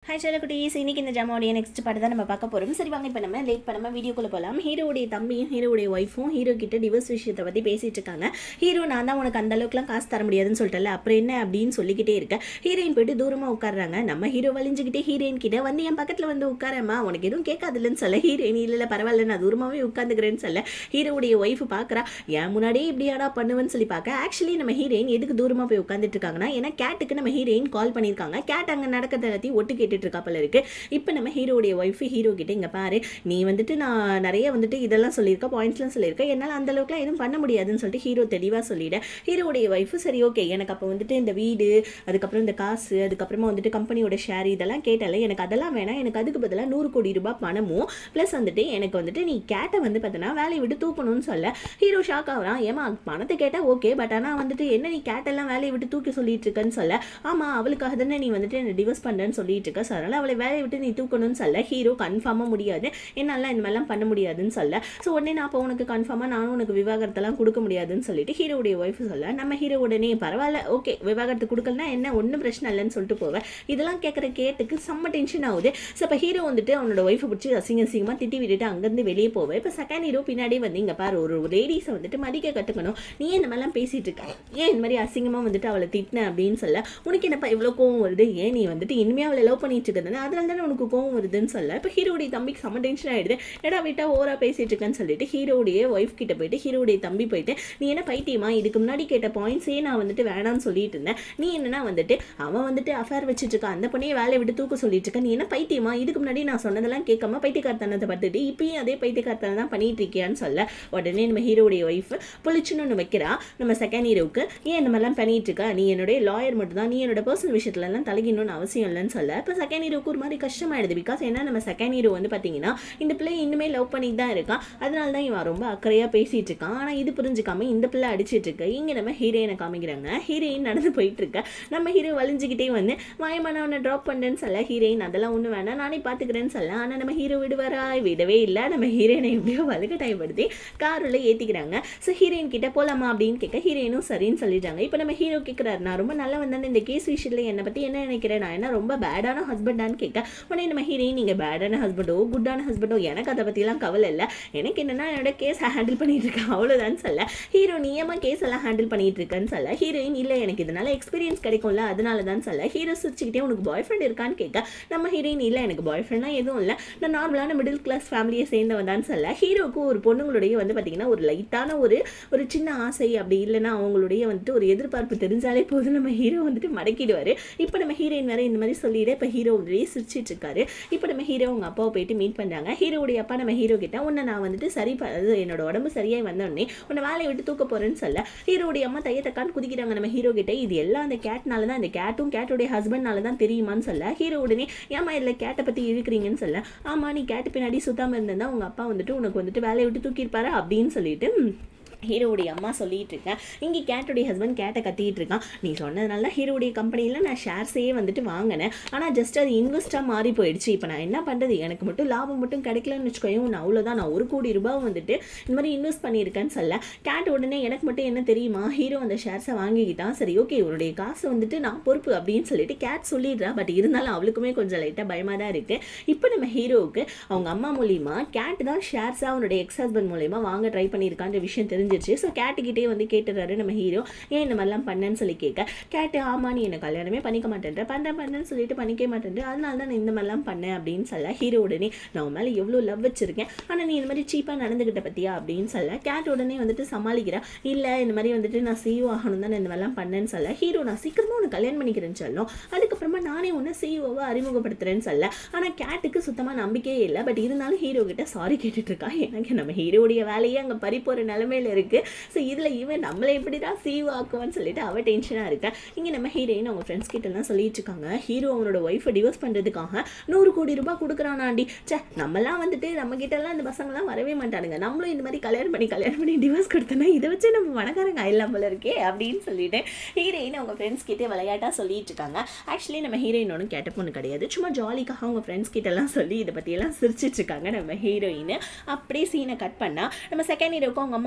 hi செல்லக்குட்டீஸ் இன்னைக்கு இந்த ஜாமாவுடைய next பாட்டு தான் நம்ம பார்க்க போகிறோம் சரி வாங்க இப்போ நம்ம லேட் பண்ணாமல் வீடியோக்குள்ளே போகலாம் ஹீரோடைய தம்பியும் ஹீரோடைய ஒய்ஃபும் ஹீரோ கிட்ட டிவோர்ஸ் விஷயத்தை பற்றி பேசிட்டு இருக்காங்க ஹீரோ நான் தான் உனக்கு அந்த அளவுக்குலாம் காசு தர முடியாதுன்னு சொல்லிட்டல அப்புறம் என்ன அப்படின்னு சொல்லிக்கிட்டே இருக்கேன் ஹீரோயின் போயிட்டு தூரமாக உட்காடுறாங்க நம்ம ஹீரோ வலிஞ்சுக்கிட்டே ஹீரோயின் கிட்ட வந்து என் பக்கத்தில் வந்து உட்காரம்மா உனக்கு எதுவும் கேட்காதுல்லன்னு சொல்ல ஹீரோயின் இல்லை இல்லை பரவாயில்ல நான் தூரமாகவே உட்காந்துக்கிறேன்னு சொல்ல ஹீரோடைய ஒய்ஃப் பார்க்குறா என் முன்னாடியே இப்படியாடா பண்ணுவேன்னு சொல்லி பார்க்க ஆக்சுவலி நம்ம ஹீரோயின் எதுக்கு தூரமாக போய் உட்காந்துட்டு இருக்காங்கன்னா ஏன்னா கேட்டுக்கு நம்ம ஹீரோயின் கால் பண்ணியிருக்காங்க கேட் அங்கே நடக்கிறத பற்றி ஒட்டு கேட்டுட்டு இருக்கா போல இருக்கு இப்போ நம்ம ஹீரோடைய ஒய்ஃப் ஹீரோ கிட்ட இங்கே பாரு நீ வந்துட்டு நான் நிறைய வந்துட்டு இதெல்லாம் சொல்லியிருக்க பாயிண்ட்ஸ்லாம் சொல்லியிருக்கேன் என்னால் அந்த அளவுக்குலாம் எதுவும் பண்ண முடியாதுன்னு சொல்லிட்டு ஹீரோ தெளிவாக சொல்லிட்டேன் ஹீரோடைய ஒய்ஃப் சரி ஓகே எனக்கு அப்போ வந்துட்டு இந்த வீடு அதுக்கப்புறம் இந்த காசு அதுக்கப்புறமா வந்துட்டு கம்பெனியோட ஷேர் இதெல்லாம் கேட்டால எனக்கு அதெல்லாம் வேணாம் எனக்கு அதுக்கு பதிலாக நூறு கோடி ரூபாய் பணமும் ப்ளஸ் வந்துட்டு எனக்கு வந்துட்டு நீ கேட்டை வந்து பார்த்தோன்னா வேலையை விட்டு தூக்கணும்னு சொல்ல ஹீரோ ஷாக் ஆகுறான் ஏமா பணத்தை கேட்டால் ஓகே பட் ஆனால் வந்துட்டு என்ன நீ கேட்டெல்லாம் வேலையை விட்டு தூக்கி சொல்லிட்டு இருக்கன்னு சொல்ல ஆமாம் அவளுக்காக தானே நீ வந்துட்டு என்ன டிவோர்ஸ் பண்ணுறேன்னு சொல்லிட்டு இருக்க ஸோ அதனால் அவளை வேலையை விட்டு நீ தூக்கணும்னு சொல்ல ஹீரோ கன்ஃபார்மாக முடியாது என்னால் இந்த மாதிரிலாம் பண்ண முடியாதுன்னு சொல்ல ஸோ உடனே நான் அப்போ உனக்கு கன்ஃபார்மாக நானும் உனக்கு விவாகரத்தெல்லாம் கொடுக்க முடியாதுன்னு சொல்லிட்டு ஹீரோடைய ஒய்ஃப் சொல்ல நம்ம ஹீரோ உடனே பரவாயில்ல ஓகே விவாகரத்து கொடுக்கலனா என்ன ஒன்றும் பிரச்சனை இல்லைன்னு சொல்லிட்டு போவேன் இதெல்லாம் கேட்குற கேட்டுக்கு செம்ம டென்ஷன் ஆகுது ஸோ இப்போ ஹீரோ வந்துட்டு அவனோட ஒய்ஃபை பிடிச்சி அசிங்க அசிங்கமாக திட்டி விட்டுட்டு அங்கேருந்து வெளியே போவேன் இப்போ செகண்ட் ஹீரோ பின்னாடி வந்து இங்கே பாரு ஒரு லேடிஸை வந்துட்டு மதிக்க கற்றுக்கணும் நீ ஏன் இந்த மாதிரிலாம் பேசிட்டு இருக்க ஏன் இந்த மாதிரி அசிங்கமாக வந்துட்டு அவளை திட்டின அப்படின்னு சொல்ல உனக்கு என்னப்பா இவ்வளோ கோவம் வருது ஏன் நீ வந்துட்டு இனிமேல் அவளை லவ் பண்ணிட்டு இருக்கதானே அதனால தானே உனக்கு கோவம் வருதுன்னு சொல்ல இப்போ ஹீரோடைய தம்பிக்கு செம்ம டென்ஷன் ஆயிடுது ஏடா விட்டா ஓரா பேசிட்டு இருக்கேன்னு சொல்லிட்டு ஹீரோடைய ஒய்ஃப் கிட்ட போயிட்டு ஹீரோடைய தம்பி போயிட்டு நீ என்ன பைத்தியமா இதுக்கு முன்னாடி கேட்ட பாயிண்ட்ஸே நான் வந்துட்டு வேணாம்னு சொல்லிட்டு இருந்தேன் நீ என்னன்னா வந்துட்டு அவன் வந்துட்டு அஃபேர் வச்சுட்டு இருக்கான் அந்த பொண்ணையை வேலையை விட்டு தூக்க சொல்லிட்டு இருக்க நீ என்ன பைத்தியமா இதுக்கு முன்னாடி நான் சொன்னதெல்லாம் கேட்காம பைத்தியக்காரத்தனத்தை பார்த்துட்டு இப்பயும் அதே பைத்தியக்காரத்தனம் தான் பண்ணிட்டு இருக்கியான்னு சொல்ல உடனே நம்ம ஹீரோடைய ஒய்ஃப் புளிச்சுன்னு ஒன்று வைக்கிறா நம்ம செகண்ட் ஹீரோவுக்கு ஏன் இந்த மாதிரிலாம் பண்ணிட்டு இருக்கா நீ என்னுடைய லாயர் மட்டும் தான் நீ என்னோட பர்சனல் விஷயத்துலலாம் தலையிடணும்னு அவசியம் இல்லைன்னு சொல்ல இப்போ செகண்ட் ஹீரோக்கு ஒரு மாதிரி கஷ்டமாயிடுது பிகாஸ் ஏன்னா நம்ம செகண்ட் ஹீரோ வந்து பார்த்தீங்கன்னா இந்த பிள்ளை இன்னுமே லவ் பண்ணிட்டு தான் இருக்கான் அதனால தான் இவன் ரொம்ப அக்கறையாக பேசிட்டு இருக்கான் ஆனால் இது புரிஞ்சுக்காம இந்த பிள்ளை அடிச்சிட்டு இருக்கு இங்கே நம்ம ஹீரோயினை காமிக்கிறாங்க ஹீரோயின் நடந்து போயிட்டு இருக்க நம்ம ஹீரோ வலிஞ்சுக்கிட்டே வந்து மாயமான அவனை ட்ராப் பண்ணுறேன்னு சொல்ல ஹீரோயின் அதெல்லாம் ஒன்றும் வேணாம் நானே பார்த்துக்கிறேன்னு சொல்ல ஆனால் நம்ம ஹீரோ விடுவாரா விடவே இல்லை நம்ம ஹீரோயினை எப்படியோ வலுக்கட்டாயப்படுத்தி காருள்ள ஏற்றிக்கிறாங்க ஸோ ஹீரோயின் கிட்ட போகலாமா அப்படின்னு கேட்க ஹீரோயினும் சரின்னு சொல்லிட்டாங்க இப்போ நம்ம ஹீரோ கேட்குறாரு நான் ரொம்ப நல்லா வந்தேன் இந்த கேஸ் விஷயத்தில் என்னை பற்றி என்ன நினைக்கிறேன் நான் என்ன ரொம்ப பேடான ஹஸ்பண்டான்னு கேட்க உடனே நம்ம ஹீரோயின் நீங்கள் பேடான ஹஸ்பண்டோ குட்டான ஹஸ்பண்டோ எனக்கு அதை பற்றிலாம் கவலை இல்லை எனக்கு என்னென்னா என்னோட கேஸ் ஹேண்டில் பண்ணிட்டு இருக்கேன் அவ்வளோதான் சொல்ல ஹீரோ நீயமா கேஸ் எல்லாம் ஹேண்டில் பண்ணிட்டு இருக்கேன்னு சொல்ல ஹீரோயின் இல்லை எனக்கு இதனால எக்ஸ்பீரியன்ஸ் கிடைக்கும்ல அதனால தான் சொல்ல ஹீரோ சிரிச்சுக்கிட்டே உனக்கு பாய் ஃப்ரெண்ட் இருக்கான்னு கேட்க நம்ம ஹீரோயின் இல்லை எனக்கு பாய் ஃப்ரெண்ட்லாம் எதுவும் இல்லை நான் நார்மலான மிடில் கிளாஸ் ஃபேமிலியை சேர்ந்தவன் தான் சொல்ல ஹீரோவுக்கு ஒரு பொண்ணுங்களுடைய வந்து பார்த்தீங்கன்னா ஒரு லைட்டான ஒரு ஒரு சின்ன ஆசை அப்படி இல்லைன்னா அவங்களுடைய வந்துட்டு ஒரு எதிர்பார்ப்பு தெரிஞ்சாலே போதும் நம்ம ஹீரோ வந்துட்டு மடக்கிடுவார் இப்போ நம்ம ஹீரோயின் வேற இந்த மாதிரி சொல்லிட்டு இப்போ ஹீரோ அப்படியே சிரிச்சிட்டு இருக்காரு இப்போ நம்ம ஹீரோ அவங்க அப்பாவை போயிட்டு மீட் பண்ணுறாங்க ஹீரோடைய அப்பா நம்ம ஹீரோ கிட்ட உன்னை நான் வந்துட்டு சரி ப- அது என்னோட உடம்பு சரியாய் வந்தோடனே உன்னை வேலையை விட்டு தூக்க போறேன்னு சொல்ல ஹீரோடைய அம்மா தைய தக்கான்னு குதிக்கிறாங்க நம்ம ஹீரோ கிட்ட இது எல்லாம் அந்த கேட்னால தான் இந்த கேட்டும் கேட்டோடைய ஹஸ்பண்ட்னால தான் தெரியுமான்னு சொல்ல ஹீரோ உடனே ஏமா இதில் கேட்டை பற்றி இழுக்கிறீங்கன்னு சொல்ல ஆமா நீ கேட்டு பின்னாடி சுத்தாம இருந்தா உங்க அப்பா வந்துட்டு உனக்கு வந்துட்டு வேலையை விட்டு தூக்கியிருப்பாரு அப்படின்னு சொல்லிட்டு ம், ஹீரோவுடைய அம்மா சொல்லிட்டு இருக்கேன் இங்கே கேட்டுடைய ஹஸ்பண்ட் கேட்டை கத்திட்டு இருக்கான் நீ சொன்னதுனால தான் ஹீரோடைய கம்பெனியில் நான் ஷேர்ஸே வந்துட்டு வாங்கினேன் ஆனால் ஜஸ்ட் அது இன்வெஸ்ட்டாக மாறி போயிடுச்சு இப்போ நான் என்ன பண்ணுறது எனக்கு மட்டும் லாபம் மட்டும் கிடைக்கலன்னு வச்சுக்கோயும் நான் அவ்வளோதான் நான் ஒரு கோடி ரூபாய் வந்துட்டு இந்த மாதிரி இன்வெஸ்ட் பண்ணியிருக்கேன்னு சொல்ல கேட் உடனே எனக்கு மட்டும் என்ன தெரியுமா ஹீரோ அந்த ஷேர்ஸை வாங்கிக்கிட்டான் சரி ஓகே உன்னுடைய காசு வந்துட்டு நான் பொறுப்பு அப்படின்னு சொல்லிட்டு கேட் சொல்லிடுறா பட் இருந்தாலும் அவளுக்குமே கொஞ்சம் லைட்டாக பயமாக தான் இருக்குது இப்போ நம்ம ஹீரோவுக்கு அவங்க அம்மா மூலியமா கேட் தான் ஷேர்ஸாக அவனுடைய எக்ஸ் ஹஸ்பண்ட் மூலியமா வாங்க ட்ரை பண்ணியிருக்கான்ற விஷயம் தெரிஞ்சிருச்சு ஸோ கேட்டுக்கிட்டே வந்து கேட்டுறாரு நம்ம ஹீரோ ஏன் இந்த மாதிரிலாம் பண்ணேன்னு சொல்லி கேட்க கேட்டு ஆமா நீ என்ன கல்யாணமே பண்ணிக்க மாட்டேன்ற பண்ணுறேன் பண்ணுறேன்னு சொல்லிட்டு பண்ணிக்க மாட்டேன்ற அதனால தான் நான் இந்த மாதிரிலாம் பண்ணேன் அப்படின்னு சொல்ல ஹீரோ உடனே நான் உன் மேலே எவ்வளோ லவ் வச்சிருக்கேன் ஆனால் நீ இந்த மாதிரி சீப்பாக நடந்துக்கிட்ட பத்தியா அப்படின்னு சொல்ல கேட் உடனே வந்துட்டு சமாளிக்கிறா இல்லை இந்த மாதிரி வந்துட்டு நான் சிஇஓ ஆகணும் தான் நான் இந்த மாதிரிலாம் பண்ணேன்னு சொல்ல ஹீரோ நான் சீக்கிரமாக உன்னை கல்யாணம் பண்ணிக்கிறேன்னு சொல்லும் அதுக்கப்புறமா நானே உன்னை சிஇஓவை அறிமுகப்படுத்துறேன்னு சொல்ல ஆனால் கேட்டுக்கு சுத்தமாக நம்பிக்கையே இல்லை பட் இருந்தாலும் ஹீரோ கிட்ட சாரி கேட்டுட்டு இருக்கா எனக்கு நம்ம ஹீரோடைய வேலையே அங்கே பறி போகிற நிலமையில இருக்கு ஸோ இதில் இவன் நம்மளை எப்படி தான் சீவ் ஆக்குவான்னு சொல்லிட்டு அவள் டென்ஷனாக இருக்கா இங்கே நம்ம ஹீரோயின் அவங்க ஃப்ரெண்ட்ஸ் கிட்டலாம் சொல்லிட்டு இருக்காங்க ஹீரோ அவனோட ஒய்ஃபை டிவோர்ஸ் பண்ணுறதுக்காக நூறு கோடி ரூபாய் கொடுக்குறானாண்டி ச்சே நம்மலாம் வந்துட்டு நம்ம கிட்டலாம் இந்த பசங்களாம் வரவே மாட்டானுங்க நம்மளும் இந்த மாதிரி கல்யாணம் பண்ணி கல்யாணம் பண்ணி டிவோர்ஸ் கொடுத்தோன்னா இதை வச்சு நம்ம மனக்காரங்க ஆயிடலாம் போல இருக்கே அப்படின்னு சொல்லிட்டு ஹீரோயின் அவங்க ஃப்ரெண்ட்ஸ் கிட்டே விளையாட்டாக சொல்லிட்டு இருக்காங்க ஆக்சுவலி நம்ம ஹீரோயின் ஒன்றும் கேட்ட பொண்ணு கிடையாது சும்மா ஜாலிக்காக அவங்க ஃப்ரெண்ட்ஸ் கிட்டலாம் சொல்லி இதை பற்றியெல்லாம் சிரிச்சிட்டு இருக்காங்க நம்ம ஹீரோயின் அப்படியே சீனை கட் பண்ணால் நம்ம செகண்ட் ஹீரோக்கும் அவங்க அம்மா கால் பண்ணி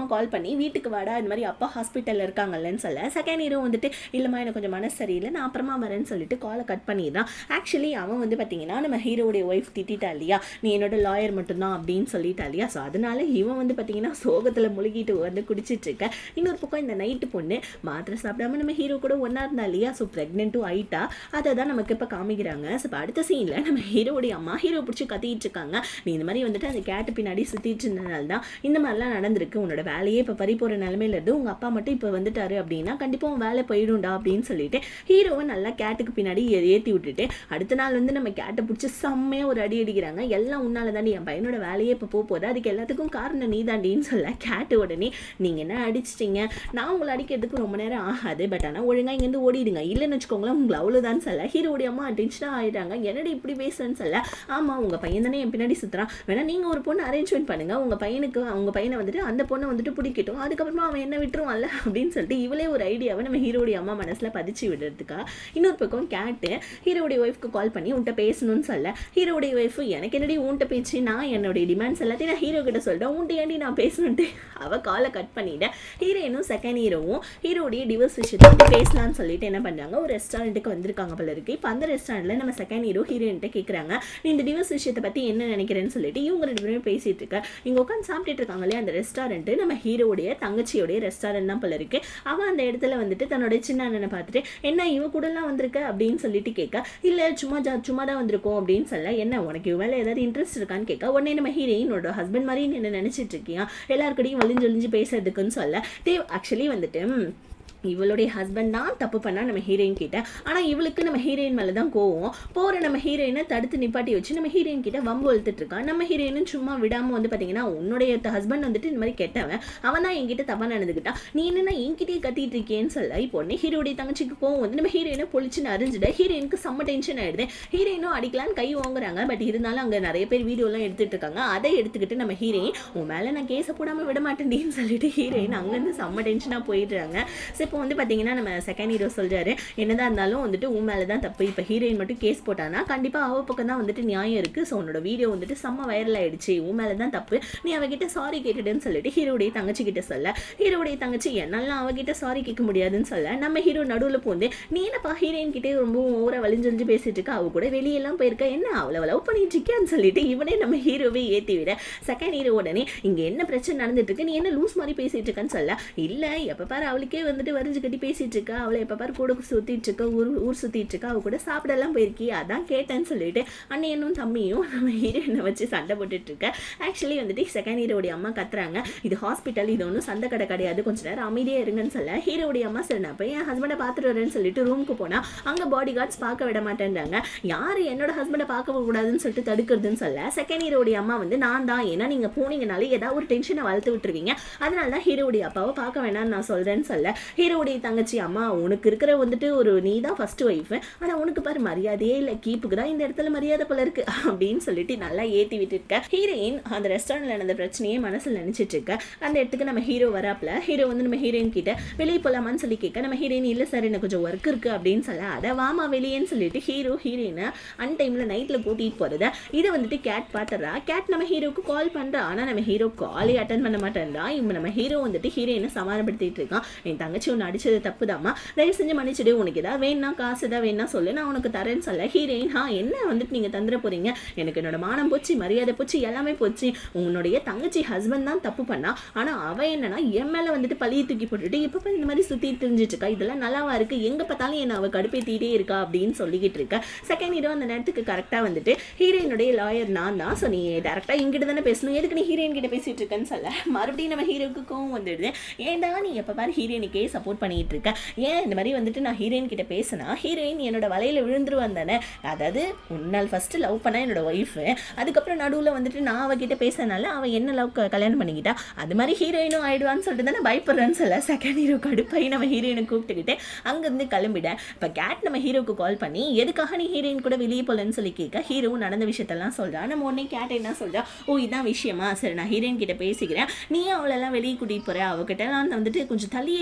பண்ணி வீட்டுக்கு வாடா இந்த மாதிரி அப்பா ஹாஸ்பிட்டலில் இருக்காங்கல்லன்னு சொல்ல செகண்ட் ஹீரோ வந்துட்டு இல்லைம்மா எனக்கு கொஞ்சம் மனசு சரியில்லை நான் அப்புறமா வரேன்னு சொல்லிட்டு காலை கட் பண்ணிடுறான் ஆக்சுவலி அவன் வந்து பார்த்தீங்கன்னா நம்ம ஹீரோடைய ஒய்ஃப் திட்டிட்டா இல்லையா நீ என்னோட லாயர் மட்டும்தான் அப்படின்னு சொல்லிட்டா இல்லையா ஸோ அதனால இவன் வந்து பார்த்தீங்கன்னா சோகத்தில் முழுகிட்டு வந்து குடிச்சிட்டு இருக்க இன்னொரு பக்கம் இந்த நைட்டு பொண்ணு மாத்திரை சாப்பிடாம நம்ம ஹீரோ கூட ஒன்றா இருந்தா இல்லையா ஸோ ப்ரெக்னென்ட்டும் ஆயிட்டா அதை தான் நமக்கு இப்போ காமிக்கிறாங்க ஸோ இப்போ அடுத்த சீனில் நம்ம ஹீரோடைய அம்மா ஹீரோ பிடிச்சி கத்திட்டு இருக்காங்க நீ இந்த மாதிரி வந்துட்டு அந்த கேட்டு பின்னாடி சுற்றிட்டு இருந்தனால தான் இந்த மாதிரிலாம் நடந்திருக்கு உன்னோட வேலையே இப்போ பறி போகிற நிலமையில இருந்து உங்கள் அப்பா மட்டும் இப்போ வந்துட்டாரு அப்படின்னா கண்டிப்பாக உன் வேலை போயிடும்டா அப்படின்னு சொல்லிட்டு ஹீரோவை நல்லா கேட்டுக்கு பின்னாடி ஏ- ஏத்தி விட்டுட்டு அடுத்த நாள் வந்து நம்ம கேட்டை பிடிச்சி செம்மையாக ஒரு அடி அடிக்கிறாங்க எல்லாம் உன்னால தாண்டி என் பையனோட வேலையே இப்போ போக போகுது அதுக்கு எல்லாத்துக்கும் காரணம் நீ தாண்டின்னு சொல்ல கேட்டு உடனே நீங்கள் என்ன அடிச்சிட்டீங்க நான் உங்களை அடிக்கிறதுக்கு ரொம்ப நேரம் ஆகாது பட் ஆனால் ஒழுங்காக இங்கேருந்து ஓடிடுங்க இல்லைன்னு வச்சுக்கோங்களேன் உங்களை அவ்வளோதான் சொல்ல ஹீரோடைய அம்மா டென்ஷனாக ஆயிடுறாங்க என்னடி இப்படி பேசுறேன்னு சொல்ல ஆமாம் உங்கள் பையன் தானே என் பின்னாடி சுற்றுறான் வேணா நீங்கள் ஒரு பொண்ணு அரேஞ்ச்மெண்ட் பண்ணுங்க உங்கள் பையனுக்கு உங்கள் பையனை வந்துட்டு அந்த பொண்ணை வந்துட்டு பிடிக்கட்டும் அதுக்கப்புறமா அவன் என்ன விட்டுருவான்ல அப்படின்னு சொல்லிட்டு இவளே ஒரு ஐடியாவை நம்ம ஹீரோடைய அம்மா மனசில் பதிச்சு விடுறதுக்கா இன்னொரு பக்கம் கேட்டு ஹீரோடைய ஒய்ஃப்க்கு கால் பண்ணி உன்கிட்ட பேசணும்னு சொல்ல ஹீரோடைய ஒய்ஃப் எனக்கு என்னடி உன்கிட்ட பேச்சு நான் என்னுடைய டிமாண்ட்ஸ் எல்லாத்தையும் நான் ஹீரோ கிட்ட சொல்லிட்டேன் உன்ட்ட ஏன்டி நான் பேசணுன்ட்டு அவ காலை கட் பண்ணிட்டேன் ஹீரோயினும் செகண்ட் ஹீரோவும் ஹீரோடைய டிவோர்ஸ் விஷயத்தை பற்றி பேசலாம்னு சொல்லிட்டு என்ன பண்ணுறாங்க ஒரு ரெஸ்டாரண்ட்டுக்கு வந்திருக்காங்க போல இருக்கு இப்போ அந்த ரெஸ்டாரண்ட்டில் நம்ம செகண்ட் ஹீரோ ஹீரோயின்ட்ட கேட்குறாங்க நீ இந்த டிவோர்ஸ் விஷயத்தை பற்றி என்ன நினைக்கிறேன்னு சொல்லிட்டு இவங்க ரெண்டு பேரும் பேசிட்டு இருக்க இங்கே உட்காந்து சாப்பிட்டுட்டு இருக்காங்க இல்லையா அந்த ரெஸ்டாரண்ட்டு நம்ம ஹீரோடைய தங்கச்சியோடைய ரெஸ்டாரண்ட் தான் போல இருக்கு அவன் அந்த இடத்துல வந்துட்டு தன்னோட சின்ன அண்ணனை பார்த்துட்டு என்ன இவ கூடலாம் வந்திருக்க அப்படின்னு சொல்லிட்டு கேட்க இல்லை சும்மா ஜா சும்மா தான் வந்திருக்கோம் அப்படின்னு சொல்ல என்ன உனக்கு இவ மேலே ஏதாவது இன்ட்ரெஸ்ட் இருக்கான்னு கேட்க உடனே நம்ம ஹீரோயினோட ஹஸ்பண்ட் மாதிரி நீ என்ன நினச்சிட்டு இருக்கியா எல்லாருக்கிட்டையும் வலிஞ்சு வலிஞ்சு பேசுறதுக்குன்னு சொல்ல தேவ் ஆக்சுவலி வந்துட்டு ம், இவளுடைய ஹஸ்பண்ட் தான் தப்பு பண்ணா நம்ம ஹீரோயின் கிட்ட ஆனால் இவளுக்கு நம்ம ஹீரோயின் மேலே தான் கோவம் போகிற நம்ம ஹீரோயினை தடுத்து நிப்பாட்டி வச்சு நம்ம ஹீரோயின் கிட்ட வம்பு வளர்த்துட்டு இருக்கான் நம்ம ஹீரோயினும் சும்மா விடாமல் வந்து பார்த்தீங்கன்னா உன்னுடைய ஹஸ்பண்ட் வந்துட்டு இந்த மாதிரி கெட்டவன் அவன் தான் என்கிட்ட தப்பாக நடந்துக்கிட்டான் நீ என்னன்னா என்கிட்டயே கத்திட்டு இருக்கேன்னு சொல்ல இப்போ உடனே ஹீரோடைய தங்கச்சிக்கு கோவம் வந்து நம்ம ஹீரோயினை பொழிச்சுன்னு அறிஞ்சிட ஹீரோயினுக்கு செம்ம டென்ஷன் ஆயிடுது ஹீரோயினும் அடிக்கலான்னு கை வாங்குறாங்க பட் இருந்தாலும் அங்கே நிறைய பேர் வீடியோலாம் எடுத்துட்டு இருக்காங்க அதை எடுத்துக்கிட்டு நம்ம ஹீரோயின் உன் மேலே நான் கேஸை போடாமல் விட மாட்டேன்டின்னு சொல்லிட்டு ஹீரோயின் அங்கேருந்து செம்ம டென்ஷனாக போயிடுறாங்க ஸோ இப்போ வந்து பார்த்தீங்கன்னா நம்ம செகண்ட் ஹீரோ சொல்றாரு என்னதான் இருந்தாலும் வந்துட்டு உன் மேலே தான் தப்பு இப்போ ஹீரோயின் மட்டும் கேஸ் போட்டானா கண்டிப்பாக அவ பக்கம் தான் வந்துட்டு நியாயம் இருக்குது ஸோ உன்னோட வீடியோ வந்துட்டு செம்ம வைரல் ஆயிடுச்சு உன் மேலே தான் தப்பு நீ அவகிட்ட சாரி கேட்டுடுன்னு சொல்லிட்டு ஹீரோடைய தங்கச்சி கிட்ட சொல்ல ஹீரோடைய தங்கச்சி என்னால அவகிட்ட சாரி கேட்க முடியாதுன்னு சொல்ல நம்ம ஹீரோ நடுவில் போந்து நீ என்னப்பா ஹீரோயின் கிட்டே ரொம்ப ஓவரா வலிஞ்சொலிஞ்சு பேசிட்டு இருக்க அவ கூட வெளியெல்லாம் போயிருக்க என்ன அவளை லவ் பண்ணிட்டு இருக்கியான்னு சொல்லிட்டு இவனே நம்ம ஹீரோவே ஏற்றி விட செகண்ட் ஹீரோ உடனே இங்க என்ன பிரச்சனை நடந்துட்டு இருக்கு நீ என்ன லூஸ் மாதிரி பேசிட்டு இருக்கன்னு சொல்ல இல்ல எப்ப பாரு அவளுக்கே வந்துட்டு வரிஞ்சு கட்டி பேசிட்டு இருக்கா அவளை எப்ப பாரு கூட சுத்திட்டு இருக்க ஊர் ஊர் சுத்திட்டு இருக்கா அவ கூட சாப்பிடலாம் போயிருக்கி அதான் கேட்டேன்னு சொல்லிட்டு அண்ணையனும் தம்பியும் நம்ம ஹீரோயினை வச்சு சண்டை போட்டுட்டு இருக்க ஆக்சுவலி வந்துட்டு செகண்ட் ஹீரோடைய அம்மா கத்துறாங்க இது ஹாஸ்பிட்டல் இது ஒன்றும் சண்டை கடை கிடையாது கொஞ்ச நேரம் அமைதியா இருங்கன்னு சொல்ல ஹீரோடைய அம்மா சரி நான் போய் என் ஹஸ்பண்டை பார்த்துட்டு வரேன்னு சொல்லிட்டு ரூமுக்கு போனா அங்க பாடி கார்ட்ஸ் பார்க்க விட மாட்டேன்றாங்க யாரு என்னோட ஹஸ்பண்டை பார்க்க கூடாதுன்னு சொல்லிட்டு தடுக்கிறதுன்னு சொல்ல செகண்ட் ஹீரோடைய அம்மா வந்து நான் தான் ஏன்னா நீங்க போனீங்கனாலே ஏதாவது ஒரு டென்ஷனை வளர்த்து விட்டுருவீங்க அதனால தான் ஹீரோடைய அப்பாவை பார்க்க வேணாம்னு நான் சொல்றேன்னு சொல்ல ஹீரோடைய தங்கச்சி அம்மா உனக்கு இருக்கிற வந்துட்டு ஒரு நீ தான் ஃபர்ஸ்ட் ஒய்ஃப் ஆனா உனக்கு பாரு மரியாதையே இல்லை கீப்புக்கு தான் இந்த இடத்துல மரியாதை போல இருக்கு அப்படின்னு சொல்லிட்டு நல்லா ஏத்தி விட்டு இருக்க ஹீரோயின் அந்த ரெஸ்டாரண்ட்ல நடந்த பிரச்சனையே மனசுல நினைச்சிட்டு இருக்க அந்த இடத்துக்கு நம்ம ஹீரோ வராப்ல ஹீரோ வந்து நம்ம ஹீரோயின் கிட்ட வெளியே போலாமான்னு சொல்லி கேட்க நம்ம ஹீரோயின் இல்ல சார் எனக்கு கொஞ்சம் ஒர்க் இருக்கு அப்படின்னு சொல்ல அதை வாமா வெளியேன்னு சொல்லிட்டு ஹீரோ ஹீரோயினை அன் டைம்ல நைட்ல கூட்டிட்டு போறத இதை வந்துட்டு கேட் பாத்துறா கேட் நம்ம ஹீரோக்கு கால் பண்றா ஆனா நம்ம ஹீரோ காலே அட்டன் பண்ண மாட்டேன்றா இப்போ நம்ம ஹீரோ வந்துட்டு ஹீரோயினை சமாதானப்படுத்திட்டு இருக்கான் என் தங்கச்சி ஒன்று அடிச்சது தப்புதாம்மா தயவு செஞ்சு மன்னிச்சிடு உனக்கு ஏதாவது வேணா காசு ஏதாவது வேணா சொல்லு நான் உனக்கு தரேன்னு சொல்ல ஹீரோயின் ஹா என்ன வந்துட்டு நீங்க தந்துட போறீங்க எனக்கு என்னோட மானம் போச்சு மரியாதை போச்சு எல்லாமே போச்சு உன்னுடைய தங்கச்சி ஹஸ்பண்ட் தான் தப்பு பண்ணா ஆனா அவ என்னன்னா என் மேல வந்துட்டு பழிய தூக்கி போட்டுட்டு இப்ப பாரு இந்த மாதிரி சுத்தி தெரிஞ்சிட்டு இருக்கா இதெல்லாம் நல்லாவா இருக்கு எங்க பார்த்தாலும் என்ன அவ கடுப்பேத்திட்டே இருக்கா அப்படின்னு சொல்லிக்கிட்டு இருக்க செகண்ட் ஹீரோ அந்த நேரத்துக்கு கரெக்டா வந்துட்டு ஹீரோயினுடைய லாயர் நான் தான் ஸோ நீ டேரக்டா இங்கிட்ட தானே பேசணும் எதுக்கு நீ ஹீரோயின் கிட்ட பேசிட்டு இருக்கேன்னு சொல்ல மறுபடியும் நம்ம ஹீரோக்கு கோவம் வந்துடுது ஏன்டா நீ எப்ப பாரு ஹீரோயினுக்கே சப்போர்ட் பண்ணிட்டு இருக்க ஏன் இந்த மாதிரி வந்துட்டு நான் ஹீரோயின் கிட்ட பேசினா ஹீரோயின் என்னோட வலையில விழுந்துருவான் தானே அதாவது உன்னால் ஃபர்ஸ்ட் லவ் பண்ணா என்னோட ஒய்ஃப் அதுக்கப்புறம் நடுவில் வந்துட்டு நான் அவகிட்ட பேசினால அவன் என்ன லவ் கல்யாணம் பண்ணிக்கிட்டா அது மாதிரி ஹீரோயினும் ஆயிடுவான்னு சொல்லிட்டு தானே பயப்படுறேன்னு சொல்ல செகண்ட் ஹீரோ கடுப்பாയി நம்ம ஹீரோயினை கூப்பிட்டுக்கிட்டு அங்கேருந்து கிளம்பிட இப்போ கேட் நம்ம ஹீரோக்கு கால் பண்ணி எதுக்காக நீ ஹீரோயின் கூட வெளியே போகலன்னு சொல்லி கேட்க ஹீரோ நடந்த விஷயத்தெல்லாம் சொல்றா நம்ம உடனே கேட் என்ன சொல்றா ஓ இதான் விஷயமா சரி நான் ஹீரோயின் கிட்ட பேசிக்கிறேன் நீ அவளெல்லாம் வெளியே கூட்டிகிட்டு போற அவகிட்ட நான் வந்துட்டு கொஞ்சம் தள்ளியே இரு அப்படின்னு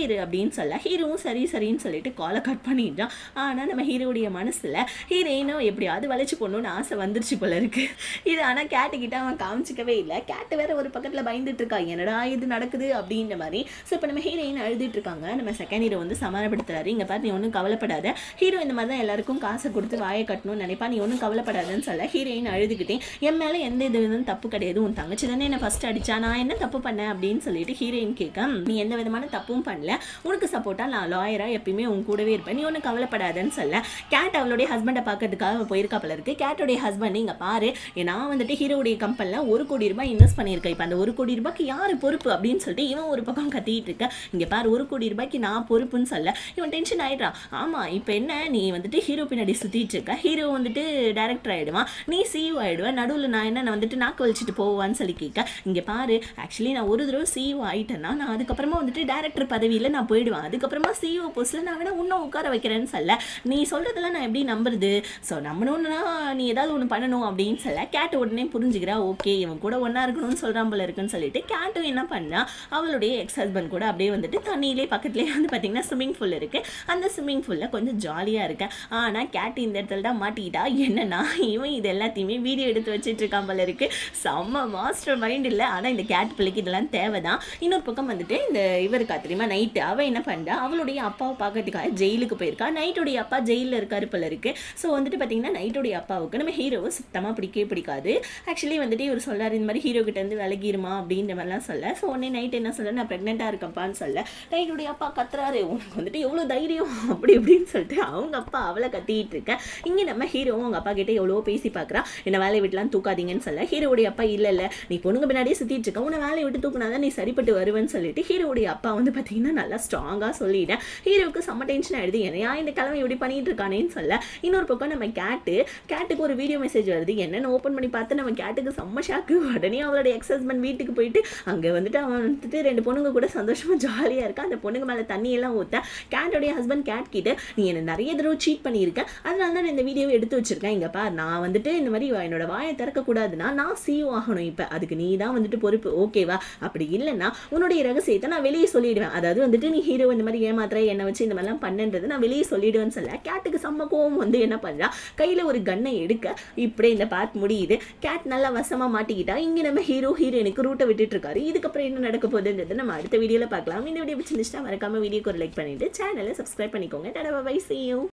அப்படின்னு சொல்ல ஹீரோவும் சரி சரின்னு சொல்லிட்டு காலை கட் பண்ணிடுறான் ஆனால் நம்ம ஹீரோடைய மனசில் ஹீரோயினும் எப்படியாவது வளைச்சு போடணும்னு ஆசை வந்துருச்சு போல இருக்கு இது ஆனால் கேட்டுக்கிட்ட அவன் காமிச்சிக்கவே இல்லை கேட்டு வேற ஒரு பக்கத்தில் பயந்துட்டு இருக்கா என்னடா இது நடக்குது அப்படின்ற மாதிரி ஸோ இப்போ நம்ம ஹீரோயின் அழுதுட்டு இருக்காங்க நம்ம செகண்ட் ஹீரோ வந்து சமாளப்படுத்துறாரு இங்கே பாரு நீ ஒன்றும் கவலைப்படாத ஹீரோ இந்த மாதிரி தான் எல்லாருக்கும் காசை கொடுத்து வாயை கட்டணும்னு நினைப்பா நீ ஒன்றும் கவலைப்படாதன்னு சொல்ல ஹீரோயின் அழுதுகிட்டே என் மேலே எந்த இது விதம் தப்பு கிடையாது உன் தங்கச்சி தானே என்ன ஃபர்ஸ்ட் அடிச்சா நான் என்ன தப்பு பண்ணேன் அப்படின்னு சொல்லிட்டு ஹீரோயின் கேட்க நீ எந்த விதமான தப்பும் பண்ணல உனக்கு சப்போர்ட்டா நான் லாயரா எப்பயுமே உன் கூடவே இருப்பேன் நீ ஒன்றும் கவலைப்படாதன்னு சொல்ல கேட் அவளுடைய ஹஸ்பண்டை பார்க்கறதுக்காக போயிருக்கா போல இருக்கு கேட்டோடைய ஹஸ்பண்ட் இங்க பாரு நான் வந்துட்டு ஹீரோடைய கம்பெனியில் ஒரு கோடி ரூபாய் இன்வெஸ்ட் பண்ணியிருக்கேன் இப்போ அந்த ஒரு கோடி ரூபாய்க்கு யார் பொறுப்பு அப்படின்னு சொல்லிட்டு இவன் ஒரு பக்கம் கத்திட்டு இருக்க இங்க பாரு ஒரு கோடி ரூபாய்க்கு நான் பொறுப்புன்னு சொல்ல இவன் டென்ஷன் ஆயிடுறான் ஆமா இப்போ என்ன நீ வந்துட்டு ஹீரோ பின்னாடி சுத்திட்டு இருக்க ஹீரோ வந்துட்டு டேரக்டர் ஆயிடுவான் நீ சிஇஓ ஆயிடுவேன் நடுவில் நான் என்ன நான் வந்துட்டு நாக்கு வலிச்சிட்டு போவான்னு சொல்லி கேட்க இங்க பாரு ஆக்சுவலி நான் ஒரு தடவை சிஇஓ ஆயிட்டேன்னா நான் அதுக்கப்புறமா வந்துட்டு டேரக்டர் பதவியில் நான் போயிடுவேன் அதுக்கப்புறமா சிஇஓ போஸ்ட்டில் நான் வேணா இன்னும் உட்கார வைக்கிறேன்னு சொல்ல நீ சொல்றதெல்லாம் நான் எப்படி நம்புறது ஸோ நம்பணும்னா நீ ஏதாவது ஒன்று பண்ணணும் அப்படின்னு சொல்ல கேட் உடனே புரிஞ்சுக்கிறா ஓகே இவன் கூட ஒன்றா இருக்கணும்னு சொல்கிறான் போல இருக்குன்னு சொல்லிட்டு கேட்டும் என்ன பண்ணா அவளுடைய எக்ஸ் ஹஸ்பண்ட் கூட அப்படியே வந்துட்டு தண்ணியிலே பக்கத்துலேயே வந்து பார்த்தீங்கன்னா ஸ்விம்மிங் பூல் இருக்குது அந்த ஸ்விம்மிங் பூலில் கொஞ்சம் ஜாலியாக இருக்கேன் ஆனால் கேட் இந்த இடத்துல தான் மாட்டிக்கிட்டா என்னன்னா இவன் இது எல்லாத்தையுமே வீடியோ எடுத்து வச்சுட்டு இருக்கான் போல இருக்கு செம்ம மாஸ்டர் மைண்ட் இல்லை ஆனால் இந்த கேட் பிள்ளைக்கு இதெல்லாம் தேவைதான் இன்னொரு பக்கம் வந்துட்டு இந்த இவருக்கா தெரியுமா நைட்டு அவள் என்ன பண்ணுறா அவளுடைய அப்பாவை பார்க்கறதுக்காக ஜெயிலுக்கு போயிருக்கா நைட்டுடைய அப்பா ஜெயிலில் இருக்காரு போல இருக்கு ஸோ வந்துட்டு பார்த்தீங்கன்னா நைட்டுடைய அப்பாவுக்கு நம்ம ஹீரோவை சுத்தமாக பிடிக்கவே பிடிக்காது ஆக்சுவலி வந்துட்டு இவர் சொல்லாரு இந்த மாதிரி ஹீரோ கிட்ட இருந்து விலகிருமா அப்படின்ற மாதிரிலாம் சொல்ல ஸோ உடனே நைட் என்ன சொல்ல நான் ப்ரெக்னெண்ட்டாக இருக்கப்பான்னு சொல்ல நைட்டுடைய அப்பா கத்துறாரு உனக்கு வந்துட்டு எவ்வளோ தைரியம் அப்படி இப்படின்னு சொல்லிட்டு அவங்க அப்பா அவளை கத்திட்டு இருக்க இங்கே நம்ம ஹீரோவும் அவங்க அப்பா கிட்ட எவ்வளோ பேசி பார்க்குறா என்ன வேலையை விட்டுலாம் தூக்காதீங்கன்னு சொல்ல ஹீரோடைய அப்பா இல்லை இல்லை நீ பொண்ணுங்க பின்னாடியே சுற்றிட்டு இருக்க உன்னை வேலையை விட்டு தூக்குனாதான் நீ சரிப்பட்டு வருவேன்னு சொல்லிட்டு ஹீரோடைய அப்பா வந்து பார்த்தீங்கன்னா நல்லா ஸ்ட்ராங்காக சொல்லிட்டேன் ஹீரோவுக்கு செம்ம டென்ஷன் ஆயிடுது என்னையா இந்த கிழமை இப்படி பண்ணிட்டு இருக்கானேன்னு சொல்ல இன்னொரு பக்கம் நம்ம கேட்டு கேட்டுக்கு ஒரு வீடியோ மெசேஜ் வருது என்னன்னு ஓப்பன் பண்ணி பார்த்து நம்ம கேட்டுக்கு செம்ம ஷாக்கு உடனே அவளோட எக்ஸ் ஹஸ்பண்ட் வீட்டுக்கு போயிட்டு அங்கே வந்துட்டு அவன் வந்துட்டு ரெண்டு பொண்ணுங்க கூட சந்தோஷமா ஜாலியாக இருக்கா அந்த பொண்ணுங்க மேலே தண்ணி எல்லாம் ஊற்ற கேட்டோடைய ஹஸ்பண்ட் கேட் கிட்ட நீ என்ன நிறைய தடவை சீட் பண்ணியிருக்க அதனால தான் நான் இந்த வீடியோவை எடுத்து வச்சிருக்கேன் இங்க பார் நான் வந்துட்டு இந்த மாதிரி என்னோட வாயை திறக்கக்கூடாதுன்னா நான் சிஓ ஆகணும் இப்போ அதுக்கு நீ தான் வந்துட்டு பொறுப்பு ஓகேவா அப்படி இல்லைன்னா உன்னுடைய ரகசியத்தை நான் வெளியே சொல்லிடுவேன் அதாவது வந்துட்டு நீ ஹீரோ இந்த மாதிரி ஏமாத்துற என்னை வச்சு இந்த மாதிரிலாம் பண்ணுன்றது நான் வெளியே சொல்லிடுவேன்னு சொல்ல கேட்டுக்கு செம்ம கோவம் வந்து என்ன பண்ணுறா கையில் ஒரு கன்னை எடுக்க இப்படியே இந்த பார்ட் முடியுது கேட் நல்லா வசமாக மாட்டிக்கிட்டா இங்கே நம்ம ஹீரோ ஹீரோயினுக்கு ரூட்டை விட்டுட்டு இருக்காரு இதுக்கப்புறம் என்ன நடக்க போகுதுன்றது நம்ம அடுத்த வீடியோவில் பார்க்கலாம் இந்த வீடியோ பிடிச்சிருந்துச்சுன்னா மறக்காம வீடியோக்கு ஒரு லைக் பண்ணிட்டு சேனலை சப்ஸ்கிரைப் பண்ணிக்கோங்க டடா பை see you